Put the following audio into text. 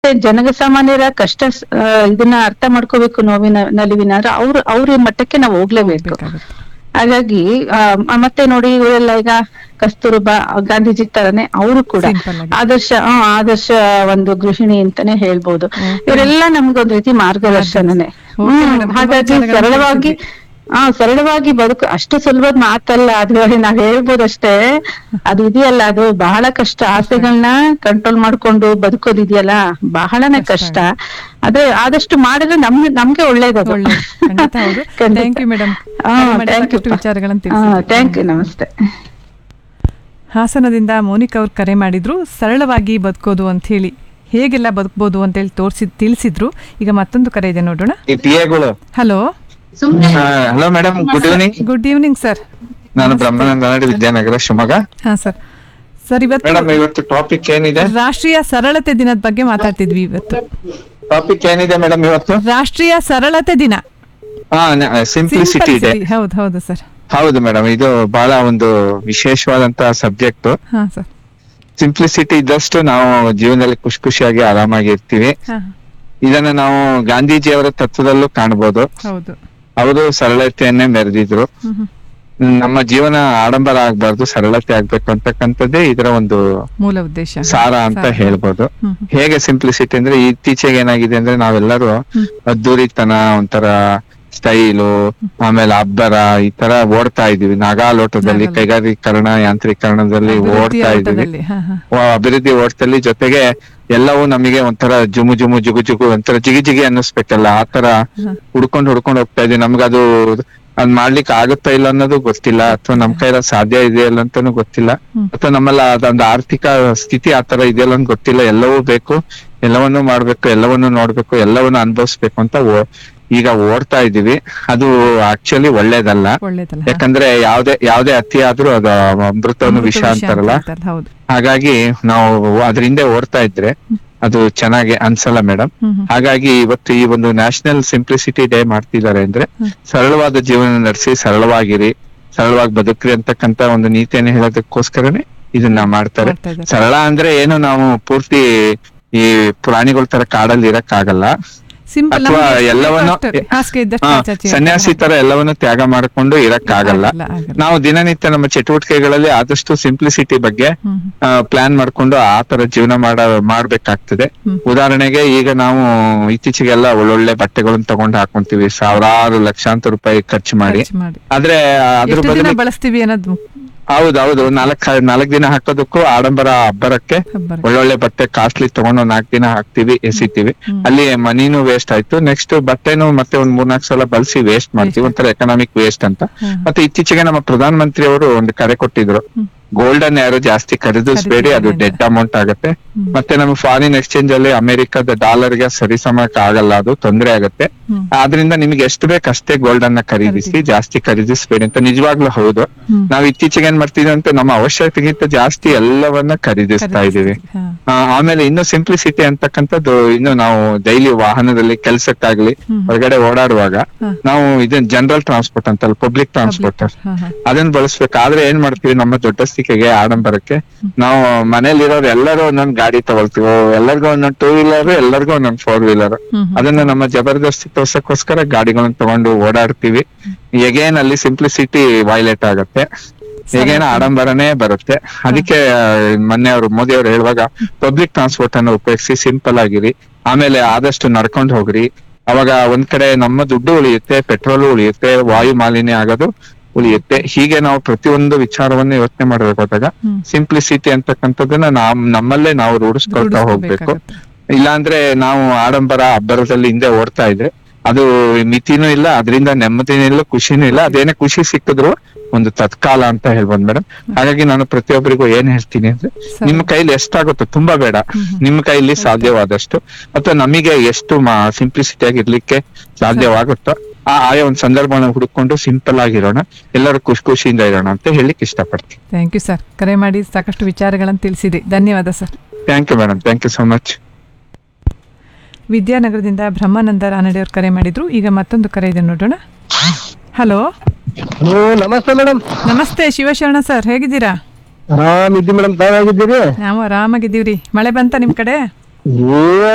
ಜನಸಾಮಾನ್ಯರ ಕಷ್ಟ ಸ್- ಆ, ಇದನ್ನ ಅರ್ಥ ಮಾಡ್ಕೋಬೇಕು ನೋವಿನ ನಲಿವಿನ ಅಂದ್ರೆ ಅವ್ರ ಅವ್ರ ಮಟ್ಟಕ್ಕೆ ನಾವು ಹೋಗ್ಲೇಬೇಕು ಬೇಕಾಗುತ್ತೆ. ಹಾಗಾಗಿ ಆ, ಮತ್ತೆ ನೋಡಿ ಇವರೆಲ್ಲ ಈಗ ಕಸ್ತೂರ್ಬಾ ಗಾಂಧೀಜಿ ತರನೇ ಅವರು ಕೂಡ Simple ಆಗಿ. ಆದರ್ಶ ಆ, ಆದರ್ಶ ಒಂದು ಗೃಹಿಣಿ ಅಂತಾನೆ ಹೇಳ್ಬೋದು ಇವರೆಲ್ಲ ನಮ್ಗೊಂದ್ ರೀತಿ ಮಾರ್ಗದರ್ಶನನೇ Okay, ಹ್ಮ್, madam. ತುಂಬಾ ಹಾಗಾಗಿ ಚೆನ್ನಾಗಿ ಸರಳವಾಗಿ ಆ ಸರಳವಾಗಿ ಬದುಕು ಅಷ್ಟು ಸುಲಭದ ಮಾತಲ್ಲ ಅದ್ರಲ್ಲಿ ನಾವ್ ಹೇಳ್ಬೋದಷ್ಟೇ ಅದು ಇದೆಯಲ್ಲ ಅದು ಬಹಳ ಕಷ್ಟ ಆಸೆಗಳನ್ನ ಕಂಟ್ರೋಲ್ ಮಾಡ್ಕೊಂಡು ಬದುಕೋದಿದೆಯಲ್ಲ ಬಹಳನೇ ಕಷ್ಟ ಅದೇ ಆದಷ್ಟು ಮಾಡಿದ್ರೆ ನಮ್ಗೆ ನಮ್ಗೆ ಒಳ್ಳೇದದು ಒಳ್ಳೆ ಖಂಡಿತ ಹೌದು thank you madam thank you ವಿಚಾರಗಳನ್ನು ಥ್ಯಾಂಕ್ ಯು ನಮಸ್ತೆ ಹಾಸನದಿಂದ ಮೋನಿಕ್ ಅವ್ರು ಕರೆ ಮಾಡಿದ್ರು ಸರಳವಾಗಿ ಬದುಕೋದು ಅಂತ ಹೇಳಿ ಹೇಗೆಲ್ಲ ಬದುಕ್ಬೋದು ಅಂತೇಳಿ ತೋರಿಸಿ ತಿಳಿಸಿದ್ರು ಈಗ ಮತ್ತೊಂದು ಕರೆ ಇದೆ ನೋಡೋಣ ಈ ಟಿಎಗಳು hello hello madam good evening good evening sir ನಾನು ಬ್ರಹ್ಮಾನಂದ ನಾಡಿ ವಿದ್ಯಾನಗರ ಶಿವಮೊಗ್ಗ ಹಾ ಸರ್ ಸರ್ ಇವತ್ತು ಮೇಡಮ್ ಇವತ್ತು ಟಾಪಿಕ್ ಏನಿದೆ ರಾಷ್ಟ್ರೀಯ ಸರಳತೆ ದಿನದ ಬಗ್ಗೆ ಮಾತಾಡ್ತಿದ್ವಿ ಇವತ್ತು ಟಾಪಿಕ್ ಏನಿದೆ ಮೇಡಮ್ ಇವತ್ತು ರಾಷ್ಟ್ರೀಯ ಸರಳತೆ ದಿನ ಹಾ ಸಿಂಪ್ಲಿಸಿಟಿ ಇದೆ Simplicity. ಹೌದು ಹೌದು ಸರ್ ಹೌದು ಮೇಡಮ್ ಇದು ಬಹಳ ಒಂದು ವಿಶೇಷವಾದಂತ ಸಬ್ಜೆಕ್ಟ್ ಹಾ ಸರ್ ಸಿಂಪ್ಲಿಸಿಟಿ ಇದ್ದಷ್ಟು ನಾವು ಜೀವನದಲ್ಲಿ ಖುಷಿ ಖುಷಿಯಾಗಿ ಆರಾಮಾಗಿ ಇರ್ತೀವಿ ಹಾ ಇದನ್ನ ನಾವು ಗಾಂಧೀಜಿಯವರ ತತ್ವದಲ್ಲೂ ಕಾಣಬಹುದು ಹೌದು ಅವರು ಸರಳತೆಯನ್ನೇ ಮೆರೆದಿದ್ರು ಹ್ಮ್ ಹ್ಮ್. ನಮ್ಮ ಜೀವನ ಆಡಂಬರ ಆಗ್ಬಾರ್ದು ಸರಳತೆ ಆಗ್ಬೇಕು ಅಂತಕ್ಕಂಥದ್ದೇ ಇದರ ಒಂದು ಮೂಲ ಉದ್ದೇಶ ಸಾರ ಅಂತ ಸಾರ. ಹೇಳ್ಬೋದು ಹ್ಮ್ ಹೇಗೆ ಸಿಂಪ್ಲಿಸಿಟಿ ಅಂದ್ರೆ ಇತ್ತೀಚೆಗೆ ಏನಾಗಿದೆ ಅಂದ್ರೆ ನಾವೆಲ್ಲರೂ ಹ್ಮ್. ಅದ್ದೂರಿತನ ಒಂಥರ ಸ್ಟೈಲು ಆಮೇಲೆ ಅಬ್ಬರ ಈ ತರ ಓಡ್ತಾ ಇದೀವಿ ನಾಗಾಲೋಟದಲ್ಲಿ ನಾಗಾಲೋಟ. ಕೈಗಾರೀಕರಣ ಯಾಂತ್ರೀಕರಣದಲ್ಲಿ ಅಭಿವೃದ್ಧಿ ಓಡ್ತಾ ಇದೀವಿ ಓಟದಲ್ಲಿ, ಹಾ, ಹಾ. ವ- ಅಭಿವೃದ್ಧಿ ಓಟದಲ್ಲಿ ಜೊತೆಗೆ ಎಲ್ಲವೂ ನಮಗೆ ಒಂಥರ ಜುಮು ಜುಮು ಜುಗು ಜುಗು ಒಂಥರ ಜಿಗಿ ಜಿಗಿ ಅನ್ನಿಸ್ಬೇಕಲ್ಲ ಆ ತರ ಹಾ. ಹುಡ್ಕೊಂಡು ಹುಡ್ಕೊಂಡು ಹೋಗ್ತಾ ಇದೀವಿ ನಮ್ಗದು ಅದ್ ಮಾಡ್ಲಿಕ್ಕೆ ಆಗುತ್ತಾ ಇಲ್ಲ ಅನ್ನೋದು ಗೊತ್ತಿಲ್ಲ ಅಥವಾ ನಮ್ ಕೈಲ ಸಾಧ್ಯ ಇದೆಯಲ್ಲ ಅಂತಾನು ಗೊತ್ತಿಲ್ಲ ಹ್ಮ್. ಅಥವಾ ನಮ್ಮಲ್ಲ ಅದೊಂದು ಆರ್ಥಿಕ ಸ್ಥಿತಿ ಆತರ ಇದೆಯಲ್ಲ ಅಂತ ಗೊತ್ತಿಲ್ಲ ಎಲ್ಲವೂ ಬೇಕು ಎಲ್ಲವನ್ನೂ ಮಾಡ್ಬೇಕು ಎಲ್ಲವನ್ನೂ ನೋಡ್ಬೇಕು ಎಲ್ಲವನ್ನೂ ಅನುಭವಿಸ್ಬೇಕು ಅಂತ ಓ- ಈಗ ಓಡ್ತಾ ಇದೀವಿ ಅದು ಆಕ್ಚುಲಿ ಒಳ್ಳೇದಲ್ಲ ಒಳ್ಳೇದಲ್ಲ ಹಾ. ಯಾಕಂದ್ರೆ ಯಾವ್ದೇ ಯಾವ್ದೇ ಅತಿ ಆದ್ರೂ ಅದು ಅಮೃತವನ್ನು ಅಮೃತ ವಿಷ ವಿಷ ಅಂತಾರಲ್ಲ ಅಂತ ಹೇಳ್ತಾರೆ, ಹೌದು ಹಾಗಾಗಿ ನಾವು ಅದ್ರ ಹಿಂದೆ ಓಡ್ತಾ ಇದ್ರೆ ಅದು ಚೆನ್ನಾಗಿ ಅನ್ಸಲ್ಲ ಮೇಡಮ್ ಹ್ಮ್ ಹ್ಮ್. ಹಾಗಾಗಿ ಇವತ್ತು ಈ ಒಂದು ನ್ಯಾಷನಲ್ ಸಿಂಪ್ಲಿಸಿಟಿ ಡೇ ಮಾಡ್ತಿದ್ದಾರೆ ಅಂದ್ರೆ ಸರಳವಾದ ಜೀವನ ನಡೆಸಿ ಸರಳವಾಗಿರಿ ಸರಳವಾಗಿ ಬದುಕ್ರಿ ಅಂತಕ್ಕಂತ ಒಂದು ನೀತಿಯನ್ನು ಹೇಳೋದಕ್ಕೋಸ್ಕರನೇ ಇದನ್ನ ಮಾಡ್ತಾರೆ ಮಾಡ್ತಾ ಇದ್ದಾರೆ. ಸರಳ ಅಂದ್ರೆ ಏನು ನಾವು ಪೂರ್ತಿ ಈ ಪ್ರಾಣಿಗಳ ತರ ಕಾಡಲ್ಲಿ ಇರಕ್ ಆಗಲ್ಲ ಸಿಂಪಲ್ ಅಥವಾ ಎಲ್ಲವನ್ನು ಹಾಸಿಗೆ ಇದ್ದಷ್ಟು ಹಾ, ಆಚಾಚೆ ಸನ್ಯಾಸಿ ತರ ಎಲ್ಲವನ್ನು ತ್ಯಾಗ ಮಾಡ್ಕೊಂಡು ಇರಕ್ ಆಗಲ್ಲ ಆಗಲ್ಲ, ಆಗಲ್ಲ. ನಾವು ದಿನನಿತ್ಯ ನಮ್ಮ ಚಟುವಟಿಕೆಗಳಲ್ಲಿ ಆದಷ್ಟು ಸಿಂಪ್ಲಿಸಿಟಿ ಬಗ್ಗೆ ಹ್ಮ್ ಪ್ಲಾನ್ ಮಾಡ್ಕೊಂಡು ಆ ತರ ಜೀವನ ಮಾಡ ಮಾಡ್ಬೇಕಾಗ್ತದೆ ಹ್ಮ್. ಉದಾಹರಣೆಗೆ ಈಗ ನಾವು ಇತ್ತೀಚೆಗೆಲ್ಲ ಒಳ್ಳೊಳ್ಳೆ ಬಟ್ಟೆಗಳನ್ನ ತಗೊಂಡು ಹಾಕೊಂತೀವಿ ಸಾವಿರಾರು ಲಕ್ಷಾಂತರ ರೂಪಾಯಿ ಖರ್ಚು ಮಾಡಿ ಖರ್ಚು ಮಾಡಿ ಆದ್ರೆ ಅದ್ರ ಎಷ್ಟು ದಿನ ಬದಲು ಬಳಸ್ತೀವಿ ಅನ್ನೋದು ಹೌದು ಹೌದು ನಾಲ್ಕ್ ನಾಲ್ಕ್ ದಿನ ಹಾಕೋದಕ್ಕೂ ಆಡಂಬರ ಅಬ್ಬರಕ್ಕೆ ಹಬ್ಬರ. ಒಳ್ಳೊಳ್ಳೆ ಬಟ್ಟೆ ಕಾಸ್ಟ್ಲಿ ತಗೊಂಡು ನಾಲ್ಕ್ ದಿನ ಹಾಕ್ತಿವಿ ಎಸಿತೀವಿ ಹ್ಮ್. ಅಲ್ಲಿ ಮನಿನೂ ವೇಸ್ಟ್ ಆಯ್ತು ನೆಕ್ಸ್ಟ್ ಬಟ್ಟೆನೂ ಮತ್ತೆ ಒಂದ್ ಮೂರ್ನಾಲ್ಕು ಸಲ ಬಳಸಿ ವೇಸ್ಟ್ ಮಾಡ್ತೀವಿ ಒಂಥರ ಎಕನಾಮಿಕ್ ವೇಸ್ಟ್ ಅಂತ ಹ್ಮ್. ಮತ್ತೆ ಇತ್ತೀಚೆಗೆ ನಮ್ಮ ಪ್ರಧಾನ ಮಂತ್ರಿ ಅವರು ಒಂದು ಕರೆ ಕೊಟ್ಟಿದ್ರು ಹ್ಮ್. ಗೋಲ್ಡನ್ ಯಾರು ಜಾಸ್ತಿ ಖರೀದಿಸ್ಬೇಡಿ ಅದು ಖರೀದಿಸಬೇಡಿ ಡೆಡ್ ಅಮೌಂಟ್ ಆಗುತ್ತೆ ಹ್ಮ್. ಮತ್ತೆ ನಮ್ಮ ಫಾರಿನ್ ಎಕ್ಸ್ಚೇಂಜ್ ಅಲ್ಲಿ ಅಮೆರಿಕದ ಡಾಲರ್ ಗೆ ಸರಿಸಮಕ್ ಆಗಲ್ಲ ಅದು ತೊಂದರೆ ಆಗುತ್ತೆ ಹ್ಮ್. ಆದ್ರಿಂದ ನಿಮ್ಗೆ ಎಷ್ಟು ಬೇಕು ಅಷ್ಟೇ ಗೋಲ್ಡ್ ಅನ್ನ ಖರೀದಿಸಿ ಖರೀದಿಸಿ. ಜಾಸ್ತಿ ಖರೀದಿಸ್ಬೇಡಿ ಅಂತ ನಿಜವಾಗ್ಲೂ ಹೌದು ಹ್ಮ್. ನಾವು ಇತ್ತೀಚೆಗೆ ಏನ್ ಮಾಡ್ತಿದ್ವಿ ಅಂತ ನಮ್ಮ ಅವಶ್ಯಕತೆಗಿಂತ ಜಾಸ್ತಿ ಎಲ್ಲವನ್ನ ಖರೀದಿಸ್ತಾ ಇದೀವಿ ಹಾ. ಆ, ಆಮೇಲೆ ಇನ್ನು ಸಿಂಪ್ಲಿಸಿಟಿ ಅಂತಕ್ಕಂಥದ್ದು ಇನ್ನು ನಾವು ಡೈಲಿ ವಾಹನದಲ್ಲಿ ಕೆಲ್ಸಕ್ಕಾಗ್ಲಿ ಹ್ಮ್. ಹೊರಗಡೆ ಓಡಾಡುವಾಗ ಹಾ. ನಾವು ಇದನ್ ಜನರಲ್ ಟ್ರಾನ್ಸ್ಪೋರ್ಟ್ ಅಂತಲ್ಲ ಪಬ್ಲಿಕ್ ಟ್ರಾನ್ಸ್ಪೋರ್ಟ್ ಹಾ, ಹಾ. ಅದನ್ನ ಬಳಸ್ಬೇಕು ಆದ್ರೆ ಏನ್ ಮಾಡ್ತೀವಿ ನಮ್ಮ ದೊಡ್ಡಸ್ತಿಕೆಗೆ ಆಡಂಬರಕ್ಕೆ ನಾವು ಮನೇಲಿರೋರು ಎಲ್ಲರೂ ಒಂದೊಂದ್ ಗಾಡಿ ತಗೊಳ್ತೀವಿ ಎಲ್ಲರಿಗೂ ಒಂದೊಂದ್ ಟೂ ವೀಲರ್ ಎಲ್ಲರಿಗೂ ಒಂದೊಂದ್ ಫೋರ್ ವೀಲರ್ ಹ್ಮ್, ಹ್ಮ್. ಅದನ್ನ ನಮ್ಮ ಜಬರ್ದಸ್ತಿ ತೋರ್ಸಕ್ಕೋಸ್ಕರ ಗಾಡಿಗಳನ್ನ ತಗೊಂಡು ಓಡಾಡ್ತೀವಿ ಎಗೇನ್ ಅಲ್ಲಿ ಸಿಂಪ್ಲಿಸಿಟಿ ವೈಲೇಟ್ ಆಗತ್ತೆ ಎಗೇನ್ ಆಡಂಬರನೇ ಬರುತ್ತೆ ಅದಕ್ಕೆ ಆ, ಮೊನ್ನೆ ಅವರು ಮೋದಿ ಅವರು ಹೇಳುವಾಗ ಪಬ್ಲಿಕ್ ಟ್ರಾನ್ಸ್ಪೋರ್ಟ್ ಅನ್ನು ಉಪಯೋಗಿಸಿ ಸಿಂಪಲ್ ಆಗಿರಿ ಆಮೇಲೆ ಆದಷ್ಟು ನಡ್ಕೊಂಡು ಹೋಗ್ರಿ ಅವಾಗ ಒಂದ್ ಕಡೆ ನಮ್ಮ ದುಡ್ಡು ಉಳಿಯುತ್ತೆ ಪೆಟ್ರೋಲ್ ಉಳಿಯುತ್ತೆ ವಾಯು ಮಾಲಿನ್ಯ ಆಗೋದು ಉಳಿಯುತ್ತೆ ಹೀಗೆ ನಾವು ಪ್ರತಿಯೊಂದು ವಿಚಾರವನ್ನು ಯೋಚನೆ ಮಾಡಬೇಕಾದಾಗ ಹ್ಮ್. ಸಿಂಪ್ಲಿಸಿಟಿ ಅಂತಕ್ಕಂಥದ್ದನ್ನ ನಾವ್ ನಮ್ಮಲ್ಲೇ ನಾವು ರೂಢಿಸ್ಕೊಳ್ತಾ ಹೋಗ್ಬೇಕು ರೂಢಿಸ್ಕೋಬೇಕಾಗತ್ತೆ. ಇಲ್ಲಾಂದ್ರೆ ನಾವು ಆಡಂಬರ ಅಬ್ಬರದಲ್ಲಿ ಹಿಂದೆ ಓಡ್ತಾ ಇದ್ರೆ ಅದು ಮಿತಿನೂ ಇಲ್ಲ ಅದರಿಂದ ನೆಮ್ಮದಿನೂ ಇಲ್ಲ ಖುಷಿನೂ ಇಲ್ಲ ಅದೇನೇ ಖುಷಿ ಸಿಕ್ಕಿದ್ರು ಒಂದು ತತ್ಕಾಲ ಅಂತ ಹೇಳ್ಬೋದು ಮೇಡಮ್ ಹಾಗಾಗಿ ನಾನು ಪ್ರತಿಯೊಬ್ಬರಿಗೂ ಏನ್ ಹೇಳ್ತೀನಿ ಅಂದ್ರೆ ಸರಿ. ನಿಮ್ಮ ಕೈಲಿ ಎಷ್ಟಾಗುತ್ತೋ ತುಂಬಾ ಬೇಡ ನಿಮ್ಮ ಕೈಲಿ ಸಾಧ್ಯವಾದಷ್ಟು ಅಥವಾ ನಮಗೆ ಎಷ್ಟು ಸಿಂಪ್ಲಿಸಿಟಿ ಆಗಿರ್ಲಿಕ್ಕೆ ಸಾಧ್ಯವಾಗುತ್ತೋ ಆ ಆಯಾ ಒಂದು ಸಂದರ್ಭನ ಹುಡುಕೊಂಡು ಸಿಂಪಲ್ ಆಗಿರೋಣ ಎಲ್ಲರೂ ಖುಷಿ ಖುಷಿಯಿಂದ ಇರೋಣ ಅಂತ ಹೇಳಿಕ್ ಇಷ್ಟಪಡ್ತೀನಿ ಥ್ಯಾಂಕ್ ಯು ಸರ್ ಕರೆ ಮಾಡಿ ಸಾಕಷ್ಟು ವಿಚಾರಗಳನ್ನು ತಿಳಿಸಿದೆ ಧನ್ಯವಾದ sir thank you madam thank you so much ವಿದ್ಯಾನಗರದಿಂದ ಬ್ರಹ್ಮಾನಂದ ರಾನಡೆಯವರು ಕರೆ ಮಾಡಿದ್ರು ಈಗ ಮತ್ತೊಂದು ಕರೆ ಇದೆ ನೋಡೋಣ ಹಲೋ ಹಲೋ ನಮಸ್ತೆ ಮೇಡಮ್ ನಮಸ್ತೆ ಶಿವಶರಣ ಸರ್ ಹೇಗಿದ್ದೀರಾ ಆರಾಮಿದ್ದಿ ಮೇಡಮ್ ತಾವಾಗಿದ್ದೀರಿ ನಾವು ಆರಾಮಾಗಿದ್ದೀವ್ರಿ ಮಳೆ ಬಂತ ನಿಮ್ ಕಡೆ ಏ